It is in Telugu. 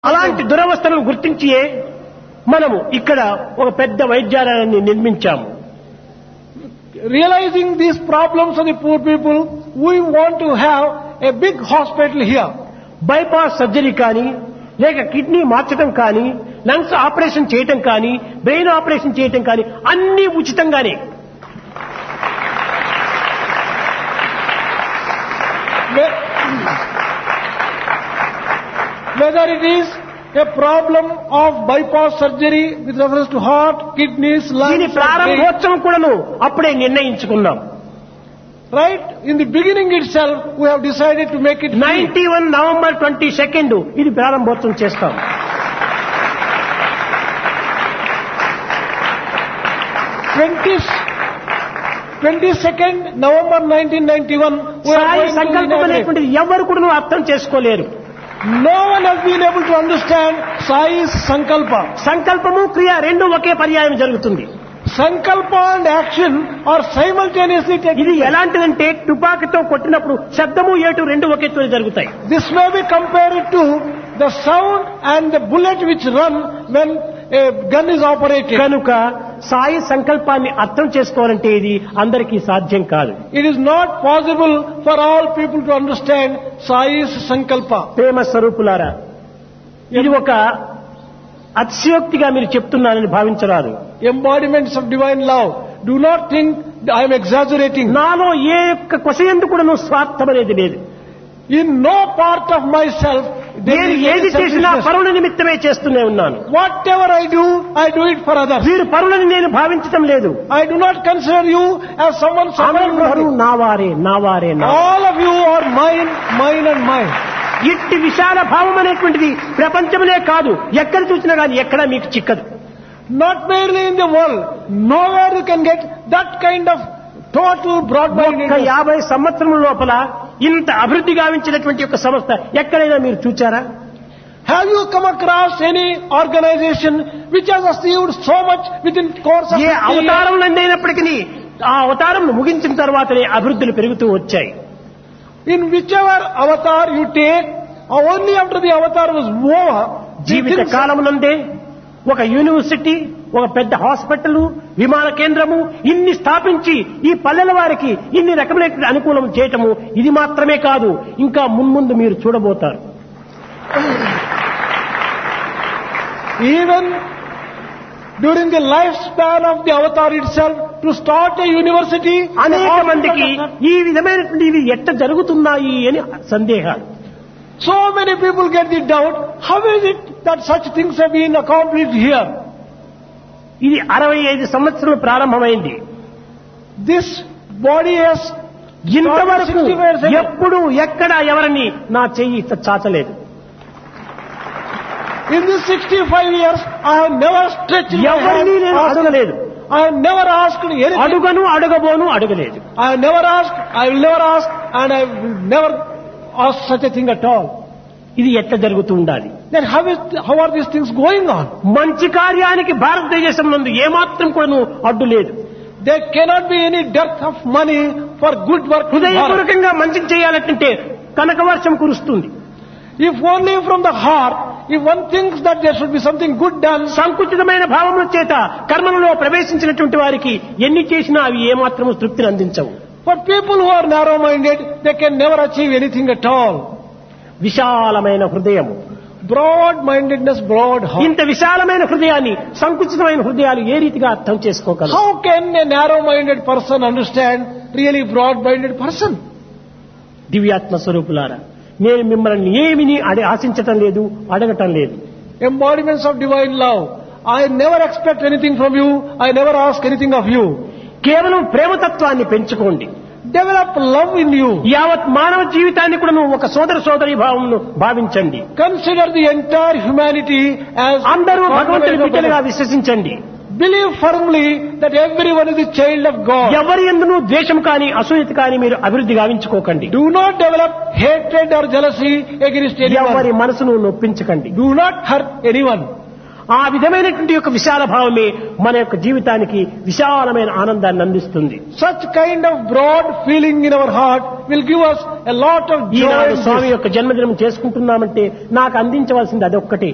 అలాంటి దురవస్థలను గుర్తించియే మనము ఇక్కడ ఒక పెద్ద వైద్యాలయాన్ని నిర్మించాము Realizing these problems of the poor people, we want to have a big hospital here. Bypass surgery కానీ లేక కిడ్నీ మార్చడం కానీ లంగ్స్ ఆపరేషన్ చేయటం కానీ బ్రెయిన్ ఆపరేషన్ చేయటం కానీ అన్ని ఉచితంగానే Whe- Whether it is a problem of bypass surgery with reference to heart, kidneys, దీని lungs, or brain, ప్రారంభోత్సవం కూడాను అప్పుడే నిర్ణయించుకున్నాం right? In the beginning itself, we have decided to make it free. Ninety one November twenty second ఇది ప్రారంభోత్సవం చేస్తాం 20, 22nd November 1991, we are Sai going to సంకల్పం inaugurate. అనేటువంటిది ఎవరు కూడా అర్థం చేసుకోలేరు No one has been able to understand Sai's Sankalpa. సంకల్పము క్రియ రెండు ఒకే పర్యాయం జరుగుతుంది Sankalpa and action are simultaneously taking ఇది ఎలాంటిదంటే తుపాకీతో కొట్టినప్పుడు శబ్దము ఏటు రెండు ఒకే జరుగుతాయి This may be compared to the sound and the bullet which run when a gun is operated. కనుక సాయి సంకల్పాన్ని అర్థం చేసుకోవాలంటే ఇది అందరికీ సాధ్యం కాదు It is not possible for all people to understand Sai's Sankalpa. ప్రేమ స్వరూపులారా ఇది ఒక అతిశయోక్తిగా మీరు చెప్తున్నారని భావించరాదు Embodiments of divine love. Do not think I am exaggerating. నాలో ఏ యొక్క కొసయందు కూడా నువ్వు స్వార్థం అనేది లేదు In no part of myself there నేను is ఏది any చేసినా selfishness. పరుల నిమిత్తమే చేస్తూనే ఉన్నాను Whatever I do, I do it for others. వీరు పరులని నేను భావించటం లేదు I do not consider you as someone suffering from అందరూ you. నా వారే నా వారే నా All of you are mine, mine and mine. ఇట్టి విశాల భావం అనేటువంటిది ప్రపంచములే కాదు ఎక్కడ చూసినా కానీ ఎక్కడా మీకు చిక్కదు Not merely in the world. Nowhere you can get that kind of total ఒక్క broad-mindedness. యాభై సంవత్సరం లోపల ఇంత అభివృద్ధి గావించినటువంటి ఒక సంస్థ ఎక్కడైనా మీరు చూచారా Have you come across any organization which has achieved so much within course of A 50 years? అవతారం అయినప్పటికీ ఆ అవతారం ముగించిన తర్వాతనే అభివృద్ధులు పెరుగుతూ వచ్చాయి In whichever avatar you take, only after the avatar was over, the Jeevitha things- కాలమునందే ఒక యూనివర్సిటీ ఒక పెద్ద హాస్పిటల్ విమాన కేంద్రము ఇన్ని స్థాపించి ఈ పల్లెల వారికి ఇన్ని రకమైన అనుకూలం చేయటము ఇది మాత్రమే కాదు ఇంకా మున్ముందు మీరు చూడబోతారు even during the lifespan of the avatar itself, to start a university, అనేక మందికి ఈ విధమైనటువంటి ఇవి ఎట్ట జరుగుతున్నాయి అని సందేహాలు so many people get the doubt, how is it that such things have been accomplished here? ఇది అరవై ఐదు సంవత్సరాలు ప్రారంభమైంది This body has ఇంతవరకు 65 years ago. ఎప్పుడు ఎక్కడ ఎవరిని నా చెయ్యి ఇట్ట చాచలేదు In these 65 years, I have never stretched my ఎవరిని hand. నేను asked- అడగలేదు I have never asked anything. అడుగను అడగబోను అడగలేదు I have never asked, I will never ask, and I will never ask such a thing at all. ఇది ఎట్ట జరుగుతూ ఉండాలి Then how is, how are these things going on? మంచి కార్యానికి భారతదేశం నందు ఏమాత్రం కూడా అడ్డు లేదు There cannot be any dearth of money for good work. in Bharat. హృదయపూర్వకంగా మంచి చేయాలంటే కనక వర్షం కురుస్తుంది If only from the heart, if one thinks that there should be something good done, సంకుచితమైన భావముల చేత కర్మలలో ప్రవేశించినటువంటి వారికి ఎన్ని చేసినా అవి ఏమాత్రము తృప్తిని అందించవు for people who are narrow-minded, they can never achieve anything at all. విశాలమైన హృదయము Broad-mindedness, broad heart. ఇంత విశాలమైన హృదయాన్ని సంకుచితమైన హృదయాలు ఏ రీతిగా అర్థం చేసుకోగలవు How can a narrow-minded person understand really broad-minded person? దివ్యాత్మ స్వరూపులారా నేను మిమ్మల్ని ఏమిని అడి ఆశించటం లేదు అడగటం లేదు Embodiments of divine love. I never expect anything from you. I never ask anything of you. కేవలం ప్రేమతత్వాన్ని పెంచుకోండి Develop love in you. యావత్ మానవ జీవితాన్ని కూడా నువ్వు ఒక సోదర సోదరి భావమును భావించండి Consider the entire humanity as అందరూ భగవంతుని compromise of బిడ్డలుగా love. విశ్వసించండి Believe firmly that everyone is a child of God. ఎవరి ఎందును ద్వేషం కానీ అసూయత కానీ మీరు అభివృద్ధి గావించుకోకండి Do not develop hatred or jealousy against ఎవరి anyone. మనసును నొప్పించకండి Do not hurt anyone. ఆ విధమైనటువంటి యొక్క విశాల భావమే మన యొక్క జీవితానికి విశాలమైన ఆనందాన్ని అందిస్తుంది Such kind of broad feeling in our heart will give us a lot of joy. Eenadu in Swamy this. యొక్క జన్మదినం చేసుకుంటున్నామంటే నాకు అందించవలసింది అదొక్కటే